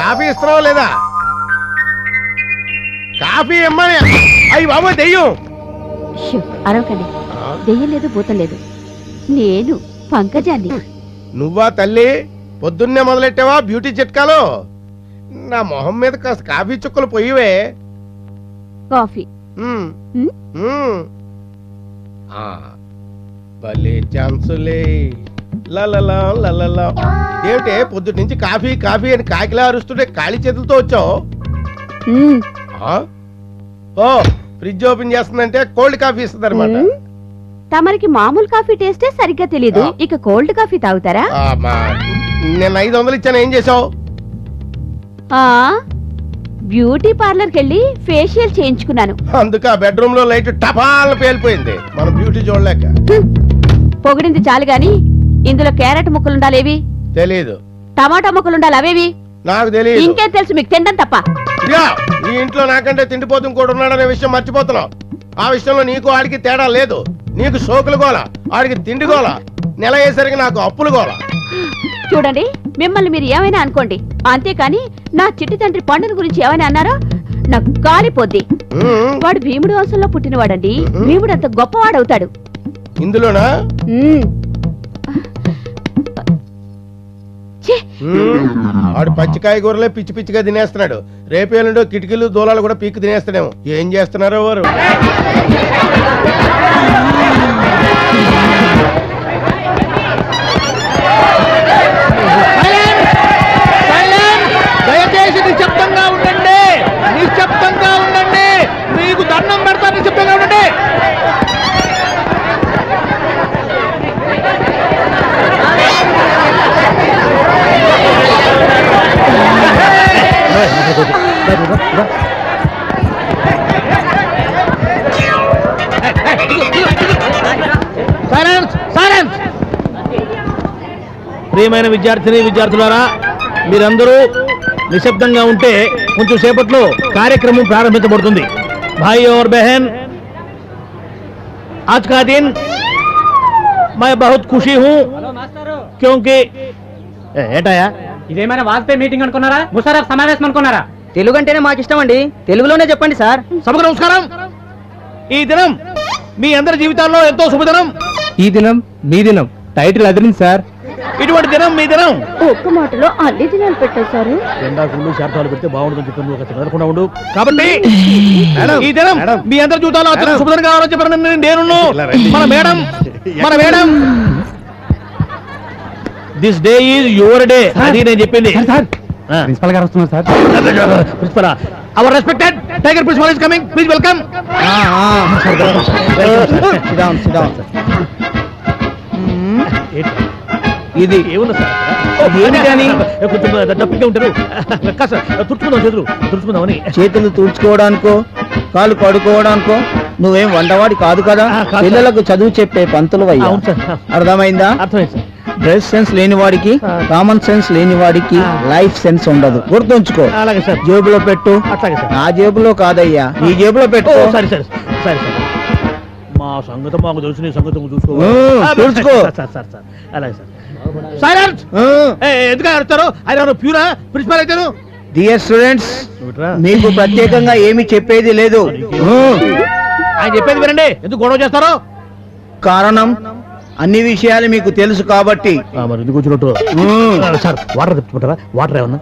Coffee ఇస్తున్నావా లేదా coffee ఇమ్మని అయ్యి బాబు దెయ్యం షూ, అరవకండి దెయ్యం లేదు భూతం లేదు నేను పంకజాన్ని నువ్వా తల్లి పొద్దున్నే మొదలెట్టావా బ్యూటీ చిట్కాలు నా మొహం మీద కాస్త కాఫీ చుక్కలు పొయ్యివే కాఫీ మ్మ్. మ్మ్? మ్మ్. ఆ, భలే ఛాన్సులే లలలా లలలా ఏమిటే పొద్దుటి నుంచి కాఫీ కాఫీ అని కాకిలా అరుస్తుంటే ఖాళీ చేతులతో వచ్చావు మ్మ్. ఆ? ఓ ఫ్రిడ్జ్ ఓపెన్ చేస్తుందంటే కోల్డ్ కాఫీ ఇస్తుంది అనమాట మ్మ్. తమరికి మామూలు కాఫీ టేస్టే సరిగ్గా తెలీదు ఆ. ఇక కోల్డ్ కాఫీ తాగుతారా నేను ఐదు వందలు ఇచ్చాను ఏం చేసావు ఆ బ్యూటీ పార్లర్కి వెళ్ళి ఫేషియల్ చేయించుకున్నాను అందుకే ఆ బెడ్రూమ్ లో లైట్ టపాల్ పేలిపోయింది మన బ్యూటీ చూడలేక హ్మ్. పొగిడింది చాలు గాని ఇందులో క్యారెట్ ముక్కలుండాలేవి తెలీదు టమాటా ముక్కలుండాలి అవేవి నాకు తెలియదు ఇంకేం తెలుసు మీకు తినడం తప్ప ఇదిగో, ఈ ఇంట్లో నాకంటే తిండిపోతు ఇంకోటి ఉన్నాడనే విషయం మర్చిపోతున్నావు ఆ విషయంలో నీకు ఆడికి తేడా లేదు నీకు సోకులు గోల ఆడికి తిండి గోల నెల అయ్యేసరికి నాకు అప్పులు గోల చూడండి మిమ్మల్ని మీరు ఏమైనా అనుకోండి అంతేకాని నా చిట్టి తండ్రి పండుని గురించి ఏమైనా అన్నారో నాకు కాలిపోద్ది ఉమ్, వాడు భీముడు వంశంలో పుట్టినవాడండి భీముడు అంత గొప్పవాడవుతాడు ఇందులోనా మ్మ్. ఛీ, ఉమ్, ఆడు పచ్చికాయ కూరలే పిచ్చి పిచ్చిగా తినేస్తున్నాడు రేపేళ్ళుండో కిటికీలు దూలాలు కూడా పీక్కు తినేస్తాడేమో ఏం చేస్తున్నారో వారు దయచేసి నిశ్శబ్దంగా ఉండండి నిశ్శబ్దంగా ఉండండి మీకు దండం పెడతా నిశ్శబ్దంగా ఉండండి సైలెన్స్ సైలెన్స్ ప్రియమైన విద్యార్థిని విద్యార్థులారా మీరందరూ నిశ్శబ్దంగా ఉంటే కొంచెం సేపట్లో కార్యక్రమం ప్రారంభించబడుతుంది భాई और बहन आज का दिन मैं बहुत खुशी हूँ क्योंकि ఏ, ఏంటయ్యా ఇదేమైనా వాజ్పేయి మీటింగ్ అనుకున్నారా ముషారఫ్ సమావేశం అనుకున్నారా తెలుగు అంటేనే మాకు ఇష్టం అండి తెలుగులోనే చెప్పండి సార్ సభకు నమస్కారం ఈ దినం మీ అందరి జీవితాల్లో ఎంతో శుభదినం ఈ దినం మీ దినం టైటిల్ అదిరింది సార్ ఇటువంటి దినం మీ దినం ఒక్క మాటలో అన్ని దినాలు పెట్టేశారు ఎండా గుళ్ళు శాతాలు పెడితే బాగుంటుందని చెప్పి ఒక చిన్నకుండా ఉండు కాబట్టి ఈ దినం మీ అందరి జీవితాల్లో అత్యంత శుభదినం కావాలని చెప్పారు నేను నేను మన మేడం మన madam this day is your day అది నేను చెప్పింది ప్రిన్సిపల్ గారు వస్తున్నారు sir principal our respected tiger principal is coming please welcome ఇది ఏముంది సార్ ఏంటి కానీ కొంచెం డబ్బుగా ఉంటారు కాస్త తుడుచుకుందాం చేతులు తుడుచుకుందామని చేతులు తుడుచుకోవడానికో కాలు కడుకోవడానికో నువ్వేం వంటవాడి కాదు కదా ఆ, కాదు సార్. పిల్లలకు చదువు చెప్పే పంతులు అవును సార్ అర్థమైందా అర్థమైంది సార్ డ్రెస్ సెన్స్ లేని వాడికి ఆ. కామన్ సెన్స్ లేని వాడికి లైఫ్ సెన్స్ ఉండదు గుర్తుంచుకో అలాగే సార్ జేబులో పెట్టు అట్లాగే సార్ నా జేబులో కాదయ్యా నీ జేబులో ఓ, పెట్టు సరే సరే సరే సార్ మా సంగతి మాకు తెలుసు నీ సంగతి నువ్వు చూసుకో ఉమ్, ఆ, చూసుకో. సార్, సార్ సార్ సార్ అలాగే సార్ సైలెంట్ ఆ, ఎందుకు అడుగుతారు ఆయన ప్యూరా ప్రిన్సిపల్ అయితేను డియర్ స్టూడెంట్స్ ఏమిట్రా? మీకు ప్రత్యేకంగా ఏమీ చెప్పేది లేదు ఆ, ఆయన చెప్పేది వినండి ఎందుకు గొడవ చేస్తారో కారణం అన్ని విషయాలు మీకు తెలుసు కాబట్టి ఆ, మరి ఎందుకు వచ్చినట్టు ఉమ్, సార్ వాటర్ తెచ్చుకుంటారా వాటర్ ఏమన్నా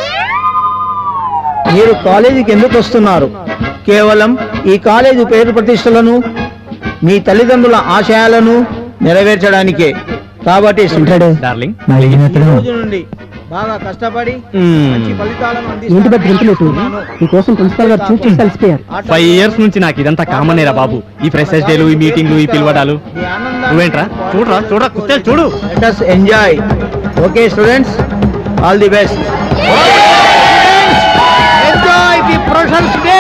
మీరు కాలేజీకి ఎందుకు వస్తున్నారు కేవలం ఈ కాలేజీ పేరు ప్రతిష్టలను మీ తల్లిదండ్రుల ఆశయాలను నెరవేర్చడానికే కాబట్టి డార్లింగ్ ఈ రోజు నుండి బాగా కష్టపడి మంచి ఫలితాలను అందిస్తానని మీకోసం ప్రిన్సిపల్ గారు చూసి కలిసిపోయారు ఫైవ్ ఇయర్స్ నుంచి నాకు ఇదంతా కామన్ రా బాబు ఈ ఫ్రెషర్స్ డేలు ఈ మీటింగ్లు ఈ పిలవడాలు మీ ఆనందాన్ని నువ్వేంట్రా చూడరా చూడరా కుత్తే చూడు Let us enjoy. Okay, students, all the best. Enjoy the professions day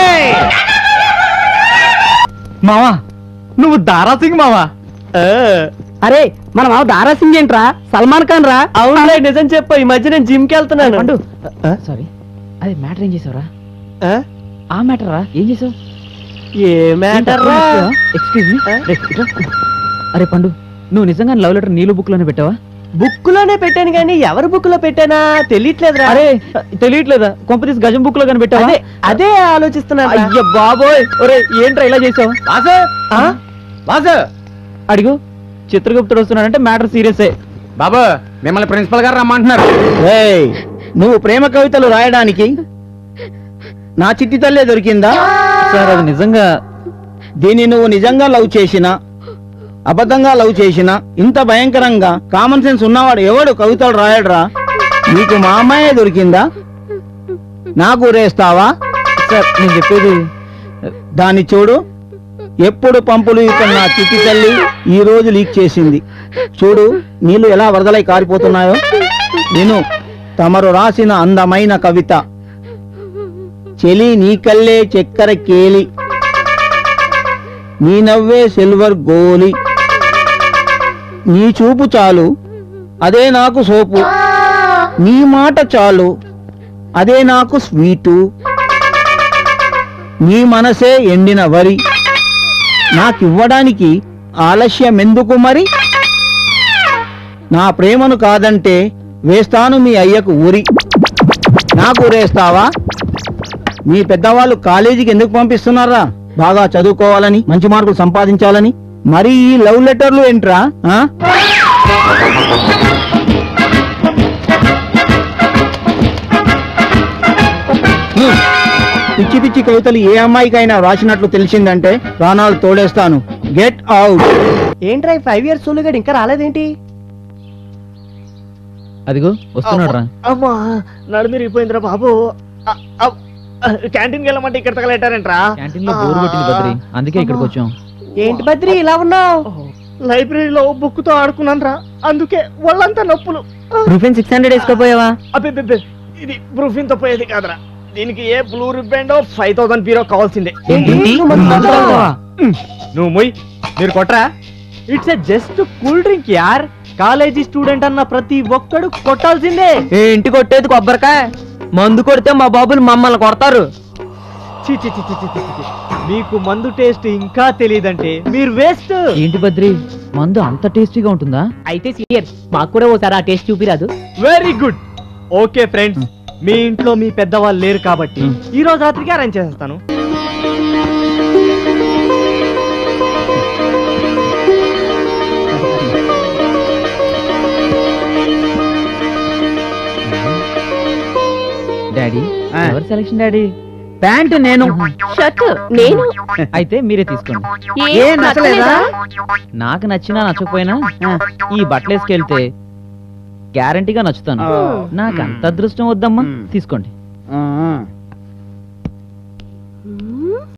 మావా నువ్వు దారా సింగ్ మావా అరే మన మావ దారా సింగ్ ఏంట్రా సల్మాన్ ఖాన్ రా అవునులే నిజం చెప్పు ఈ మధ్య నేను జిమ్ కి వెళ్తున్నాను సారీ అది మ్యాటర్ ఏం చేసావురా ఆ? ఆ మ్యాటర్ రా ఏం చేసావు ఏ మ్యాటర్ రా ఎక్స్క్యూజ్ మీ అరే పండు నువ్వు నిజంగా లవ్ లెటర్ నీళ్ళు బుక్ లోనే పెట్టావా బుక్ లోనే పెట్టాను కానీ ఎవరి బుక్ లో పెట్టానా తెలియట్లేదురా అరే తెలియట్లేదా కొంపతీసి గజం బుక్ లో కనిపెట్టావా అదే అదే ఆలోచిస్తున్నా అయ్య బాబోయ్ ఒరే ఏంట్రా ఇలా చేసావు వాసు వాసు అడిగు చిత్రగుప్తుడు వస్తున్నాడంటే మ్యాటర్ సీరియసే బాబు మిమ్మల్ని ప్రిన్సిపల్ గారు రమ్మంటున్నారు ఏయ్, నువ్వు ప్రేమ కవితలు రాయడానికి నా చిట్టి తల్లే దొరికిందా సార్ అది నిజంగా దీన్ని నువ్వు నిజంగా లవ్ చేసినా అబద్ధంగా లవ్ చేసినా ఇంత భయంకరంగా కామన్ సెన్స్ ఉన్నవాడు ఎవడు కవితలు రాయడురా నీకు మా అమ్మాయే దొరికిందా నాకు ఊరేస్తావా సార్ నేను చెప్పేది దాన్ని చూడు ఎప్పుడు పంపులు ఇక్కడ నా చిట్టి తల్లి ఈ రోజు లీక్ చేసింది చూడు నీళ్లు ఎలా వరదలై కారిపోతున్నాయో నేను తమరు రాసిన అందమైన కవిత చెలి నీ కల్లే చక్కెర కేలి నీ నవ్వే సిల్వర్ గోలి నీ చూపు చాలు అదే నాకు సోపు నీ మాట చాలు అదే నాకు స్వీటు నీ మనసే ఎండిన వరి నాకివ్వడానికి ఆలస్యం ఎందుకు మరి నా ప్రేమను కాదంటే వేస్తాను మీ అయ్యకు ఊరి నాకు ఊరేస్తావా మీ పెద్దవాళ్ళు కాలేజీకి ఎందుకు పంపిస్తున్నారా బాగా చదువుకోవాలని మంచి మార్కులు సంపాదించాలని మరి ఈ లవ్ లెటర్లు ఏంట్రా ఆ? హ్మ్. పిచ్చి పిచ్చి కవితలు ఏ అమ్మాయికైనా రాసినట్లు తెలిసిందంటే ప్రాణాలు తోడేస్తాను గెట్ అవుట్ ఏంట్రా ఫైవ్ ఇయర్స్ సోలుగాడు ఇంకా రాలేదేంటి అదిగో వస్తున్నాడు రా అమ్మా నడు విరిగిపోయిందిరా బాబు క్యాంటీన్కి వెళ్ళమంటే ఇక్కడ తగలెట్టారంట్రా క్యాంటీన్ లో బోర్ కొట్టింది బద్రి అందుకే ఇక్కడికి వచ్చాం ఏంటి బద్రి ఇలా ఉన్నావు లైబ్రరీలో బుక్ తో ఆడుకున్నాను రా అందుకే వాళ్ళంతా నొప్పులు రూఫిన్ సిక్స్ హండ్రెడ్ వేసుకోపోయావా అబ్బే ఇది ప్రూఫిన్ తో పోయేది కాదురా దీనికి a blue riband five thousand పీరో కావాల్సిందే ఏంటి? నువ్వు మందు తాగుతావా? నువ్వు మొయ్ మీరు కొట్రా it's a just cool drink యార్ కాలేజీ స్టూడెంట్ అన్న ప్రతి ఒక్కడు కొట్టాల్సిందే ఏంటి కొట్టేది కొబ్బరికాయ మందు కొడితే మా బాబులు మమ్మల్ని కొడతారు చి చి చి చి చి చి చి. మీకు మందు టేస్ట్ ఇంకా తెలియదంటే మీరు వేస్ట్ ఏంటి బద్రి మందు అంత టేస్టీగా ఉంటుందా అయితే సీనియర్ మాకు కూడా ఓసారి ఆ టేస్ట్ చూపిరాదు వెరీ గుడ్ ఓకే ఫ్రెండ్స్ మీ ఇంట్లో మీ పెద్దవాళ్ళు లేరు కాబట్టి ఈ రోజు రాత్రికి అరేంజ్ చేసేస్తాను డాడీ ఆ. ఎవరి సెలక్షన్ డాడీ ప్యాంట్ నేను షర్ట్ నేను అయితే మీరే తీసుకోండి ఏ ఏం నచ్చలేదా? నాకు నచ్చినా నచ్చకపోయినా ఈ బట్టలు వేసుకెళ్తే గ్యారంటీగా నచ్చుతాను ఆ. నాకు అంత అదృష్టం వద్దమ్మా మ్. తీసుకోండి ఆ, ఆ.